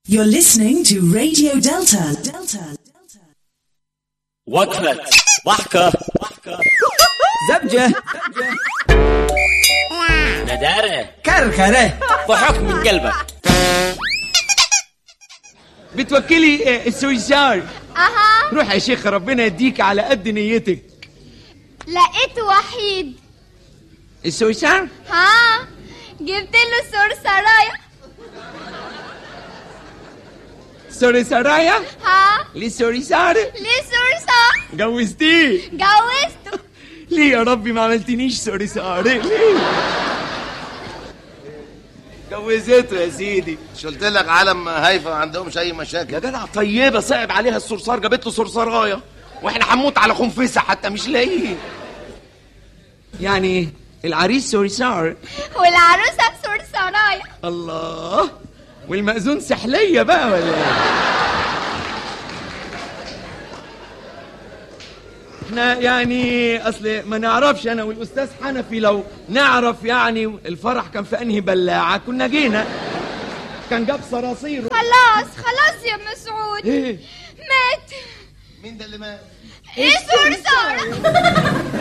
You're listening to Radio Delta. Delta. وقفة ضحكة زبجة ندارة كركرة ضحك من قلبك بتوكلي آه، السويسار اها روح يا شيخ ربنا يديك على قد نيتك لقيت وحيد السويسار ها جبت له سور سرايا سوري سرايا ها ليه سوري سار ليه سور سار جوزتيه جوزته ليه يا ربي ما عملتنيش سوري سار ليه جوزته يا سيدي مش قلت لك عالم هايفه ما عندهمش اي مشاكل يا جدع طيبه صعب عليها الصرصار جابت له صرصرايه واحنا هنموت على خنفسه حتى مش لاقيين يعني العريس سوريسار والعروسه سور سرايا الله والمأذون سحلية بقى ولا ايه؟ احنا يعني اصل ما نعرفش انا والاستاذ حنفي لو نعرف يعني الفرح كان في انهي بلاعه كنا جينا كان جاب صراصير خلاص خلاص يا مسعود ايه مات مين ده اللي مات ايه سور سار